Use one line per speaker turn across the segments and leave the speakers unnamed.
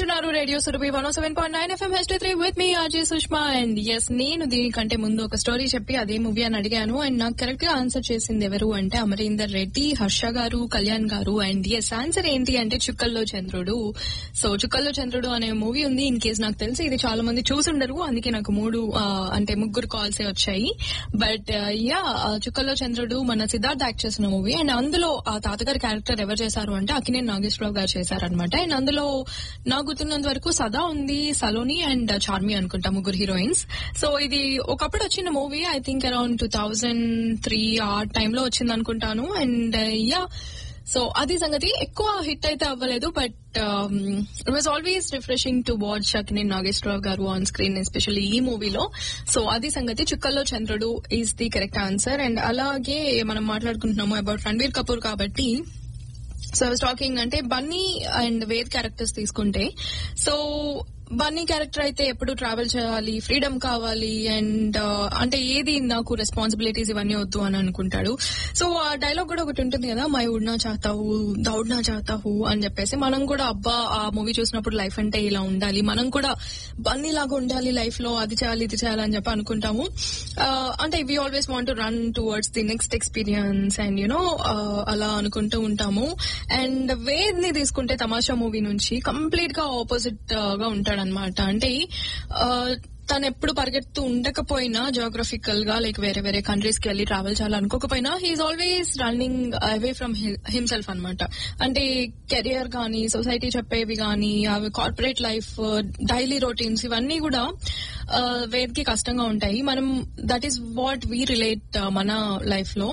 వింటున్నారు radio Surabhi one seven point nine FM H three with me RJ Sushma and yes నేను దీనికంటే ముందు ఒక స్టోరీ చెప్పి అదే మూవీ అని అడిగాను అండ్ నాకు కరెక్ట్ గా ఆన్సర్ చేసింది ఎవరు అంటే అమరీందర్ రెడ్డి హర్ష గారు కళ్యాణ్ గారు అండ్ ఎస్ ఆన్సర్ ఏంటి అంటే చుక్కల్లో చంద్రుడు సో చుక్కల్లో చంద్రుడు అనే మూవీ ఉంది ఇన్ కేస్ నాకు తెలిసి ఇది చాలా మంది చూసుండరు అందుకే నాకు మూడు ఆ, అంటే ముగ్గురు కాల్సే వచ్చాయి బట్ యా చుక్కల్లో చంద్రుడు మన సిద్ధార్థ్ యాక్ట్ చేసిన మూవీ అండ్ అందులో ఆ తాతగారి క్యారెక్టర్ ఎవరు చేశారు అంటే అక్కినేని నాగేశ్వరరావు గారు చేశారనమాట అండ్ అందులో నాకు గుర్తున్నంత వరకు సదా ఉంది సలోని అండ్ చార్మి అనుకుంటా ముగ్గురు హీరోయిన్స్ సో ఇది ఒకప్పుడు వచ్చిన movie I think around two thousand three ఆ టైంలో వచ్చింది అనుకుంటాను అండ్ యా సో అది సంగతి ఎక్కువ హిట్ అయితే అవ్వలేదు but it was always refreshing to watch Akkineni Nageswara Rao గారు ఆన్ స్క్రీన్ ఎస్పెషల్లీ ఈ మూవీలో సో అది సంగతి Chukkallo Chandrudu is the correct answer and అలాగే మనం మాట్లాడుకుంటున్నాము అబౌట్ రణ్వీర్ కపూర్ కాబట్టి సో టాకింగ్ అంటే బన్నీ అండ్ వేద్ క్యారెక్టర్స్ తీసుకుంటే సో బన్నీ క్యారెక్టర్ అయితే ఎప్పుడు ట్రావెల్ చేయాలి ఫ్రీడమ్ కావాలి అండ్ అంటే ఏది నాకు రెస్పాన్సిబిలిటీస్ ఇవన్నీ వద్దు అని అనుకుంటాడు సో ఆ డైలాగ్ కూడా ఒకటి ఉంటుంది కదా మై ఉడ్నా చాతావు దౌడ్నా చాతావు అని చెప్పేసి మనం కూడా అబ్బా ఆ మూవీ చూసినప్పుడు లైఫ్ అంటే ఇలా ఉండాలి మనం కూడా బన్నీ లాగా ఉండాలి లైఫ్ లో అది చేయాలి ఇది చేయాలి అని చెప్పి అనుకుంటాము ఆ, అంటే we always want to run towards the next experience and you know అలా అనుకుంటూ ఉంటాము అండ్ వేద్ ని తీసుకుంటే తమాషా మూవీ నుంచి కంప్లీట్ గా ఆపోజిట్ గా ఉంటాడనమాట అంటే ఆ, తను ఎప్పుడు పరిగెత్తు ఉండకపోయినా జోగ్రఫికల్ గా లైక్ వేరే వేరే కంట్రీస్ కి వెళ్ళి ట్రావెల్ చేయాలనుకోకపోయినా he's always running away from himself అన్నమాట అంటే కెరియర్ కానీ సొసైటీ చెప్పేవి కానీ అవి కార్పొరేట్ లైఫ్ డైలీ రొటీన్స్ ఇవన్నీ కూడా ఆ, వేద్కి కష్టంగా ఉంటాయి మనం that is what we relate మన లైఫ్ లో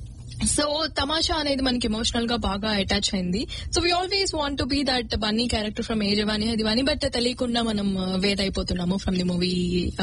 సో తమాషా అనేది మనకి ఎమోషనల్ గా బాగా అటాచ్ అయింది so we always want to be that Bunny character from age అని అది అని బట్ తెలియకుండా మనం వేట్ అయిపోతున్నాము from the movie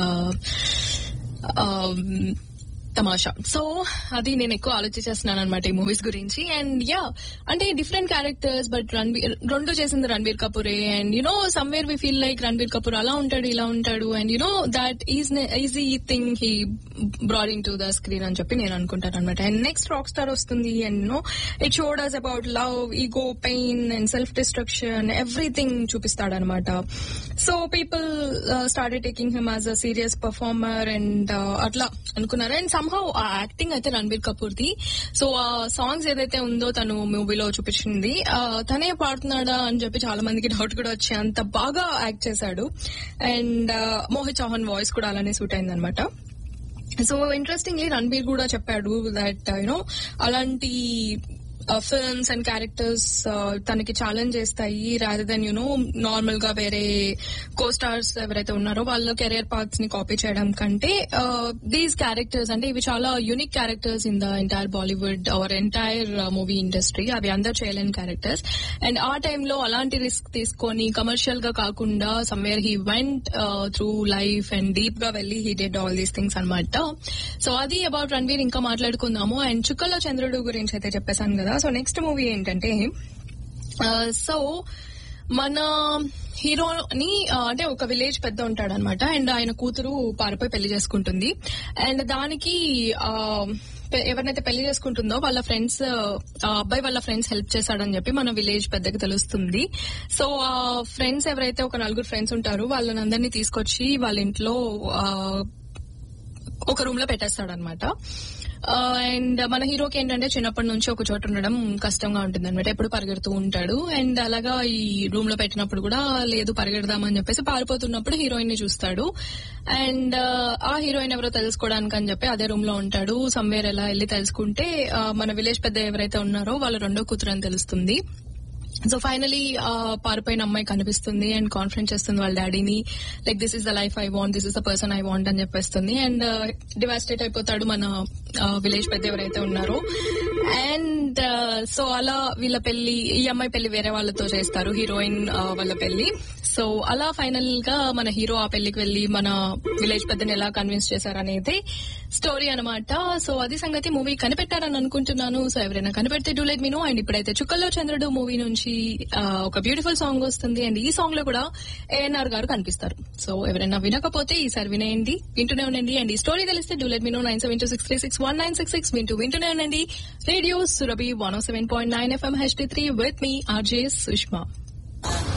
Tamasha so అది నేను ఎక్కువ ఆలోచించేస్తున్నాను అనమాట ఈ మూవీస్ గురించి అండ్ యా అంటే డిఫరెంట్ క్యారెక్టర్స్ బట్ రణ్వీర్ రెండు చేసింది రణ్వీర్ కపూరే and you know somewhere we feel like Ranveer Kapoor అలా ఉంటాడు ఇలా ఉంటాడు and you know that is easy thing he bringing to the screen అని చెప్పి నేను అనుకుంటాను అనమాట అండ్ నెక్స్ట్ రాక్ స్టార్ వస్తుంది and you know it showed us about love ego pain and self destruction everything చూపిస్తాడనమాట so people started taking him as a serious performer and అట్లా అనుకున్నారు and somehow ఆ యాక్టింగ్ అయితే రణబీర్ కపూర్ ది సో ఆ songs ఏదైతే ఉందో తను మూవీలో చూపించింది ఆ, తనే పాడుతున్నాడా అని చెప్పి చాలా మందికి డౌట్ కూడా వచ్చి అంత బాగా యాక్ట్ చేశాడు అండ్ మోహిత్ చౌహాన్ వాయిస్ కూడా అలానే సూట్ అయింది అనమాట సో ఇంట్రెస్టింగ్లీ రణబీర్ కూడా చెప్పాడు దట్ యునో అలాంటి ఫిల్మ్స్ అండ్ క్యారెక్టర్స్ తనకి ఛాలెంజ్ చేస్తాయి రాదర్ దెన్ యునో నార్మల్ గా వేరే కో స్టార్స్ ఎవరైతే ఉన్నారో వాళ్ళ కెరియర్ పాత్స్ ని కాపీ చేయడం కంటే దీస్ క్యారెక్టర్స్ అంటే ఇవి చాలా unique characters in the entire Bollywood our entire movie industry అవి అందరు చేయలేని క్యారెక్టర్స్ అండ్ ఆ టైంలో అలాంటి రిస్క్ తీసుకొని కమర్షియల్ గా కాకుండా somewhere he went through life and deep గా వెళ్ళి he did all these things అనమాట సో అది అబౌట్ రణ్వీర్ ఇంకా మాట్లాడుకుందాము అండ్ చుక్కల్లో చంద్రుడు గురించి అయితే చెప్పేశాను కదా సో నెక్స్ట్ మూవీ ఏంటంటే సో మన హీరోని ఆ, అంటే ఒక విలేజ్ పెద్ద ఉంటాడు అనమాట అండ్ ఆయన కూతురు పారిపోయి పెళ్లి చేసుకుంటుంది అండ్ దానికి ఆ, పె- ఎవరినైతే పెళ్లి చేసుకుంటుందో వాళ్ళ ఫ్రెండ్స్ ఆ అబ్బాయి వాళ్ళ ఫ్రెండ్స్ హెల్ప్ చేశాడని చెప్పి మన విలేజ్ పెద్దకి తెలుస్తుంది సో ఆ ఫ్రెండ్స్ ఎవరైతే ఒక నలుగురు ఫ్రెండ్స్ ఉంటారో వాళ్ళని అందరినీ తీసుకొచ్చి వాళ్ళ ఇంట్లో ఆ, ఒక రూమ్ లో పెట్టేస్తాడనమాట అండ్ మన హీరోకి ఏంటంటే చిన్నప్పటి నుంచి ఒక చోట ఉండడం కష్టంగా ఉంటుంది అనమాట ఎప్పుడు పరిగెడుతూ ఉంటాడు అండ్ అలాగా ఈ రూమ్ లో పెట్టినప్పుడు కూడా లేదు పరిగెడదామని చెప్పేసి పారిపోతున్నప్పుడు హీరోయిన్ ని చూస్తాడు అండ్ ఆ హీరోయిన్ ఎవరో తెలుసుకోవడానికి అని చెప్పి అదే రూమ్ లో ఉంటాడు సమ్వేర్ ఎలా వెళ్ళి తెలుసుకుంటే ఆ, మన విలేజ్ పెద్ద ఎవరైతే ఉన్నారో వాళ్ళ రెండో కూతురు అని తెలుస్తుంది సో ఫైనలీ పారిపోయిన అమ్మాయి కనిపిస్తుంది అండ్ కాన్ఫరెన్స్ చేస్తుంది వాళ్ళ డాడీని like this is the life I want this is the person I want అని చెప్పేస్తుంది అండ్ డివాస్టేట్ అయిపోతాడు మన విలేజ్ పెద్ద ఎవరైతే ఉన్నారో అండ్ సో అలా వీళ్ళ పెళ్లి ఈ అమ్మాయి పెళ్లి వేరే వాళ్ళతో చేస్తారు హీరోయిన్ వాళ్ళ పెళ్లి సో అలా ఫైనల్ గా మన హీరో ఆ పెళ్లికి వెళ్లి మన విలేజ్ పెద్దని ఎలా కన్విన్స్ చేశారనేది స్టోరీ అనమాట సో అది సంగతి మూవీ కనిపెట్టారని అనుకుంటున్నాను సో ఎవరైనా కనిపెడితే do let me know and ఇప్పుడైతే చుక్కల్లో చంద్రుడు మూవీ నుంచి ఆ, ఒక బ్యూటిఫుల్ సాంగ్ వస్తుంది అండ్ ఈ సాంగ్ లో కూడా ఏఎన్ఆర్ గారు కనిపిస్తారు సో ఎవరైనా వినకపోతే ఈసారి వినేయండి వింటూనే ఉండండి అండ్ ఈ స్టోరీ తెలిస్తే do let me know nine seven two six three six one nine six six వింటూ వింటూనే ఉండండి radio Surabhi one seven point nine FM H three with me RJ Sushma